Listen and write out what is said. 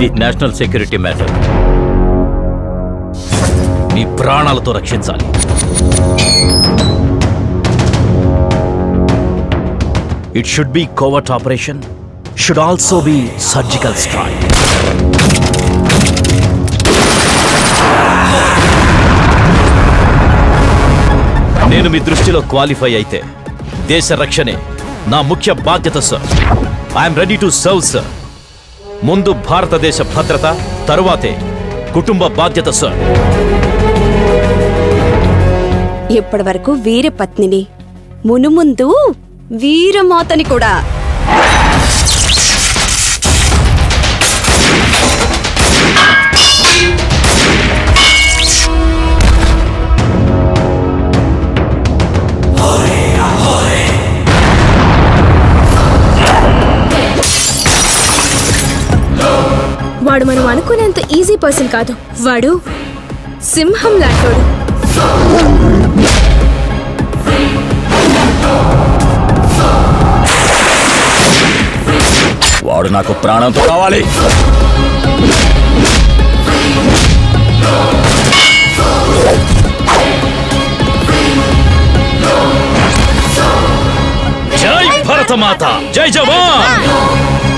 ఇది national security matter మీ ప్రాణాలతో రక్షించాలి it should be covert operation should also be surgical strike నేను మీ దృష్టిలో క్వాలిఫై అయితే దేశ రక్షణే నా ముఖ్య బాధ్యత sir I'm ready to serve sir ముందు భారతదేశ భద్రత తరువాతే కుటుంబ బాధ్యత సార్ ఇప్పటి వరకు వీర పత్నిని మునుముందు వీరమాతని కూడా వాడు మనం అనుకునేంత ఈజీ పర్సన్ కాదు వాడు సింహం లాంటోడు వాడు నాకు ప్రాణంతో కావాలి జై భరతమాత జై జవాన్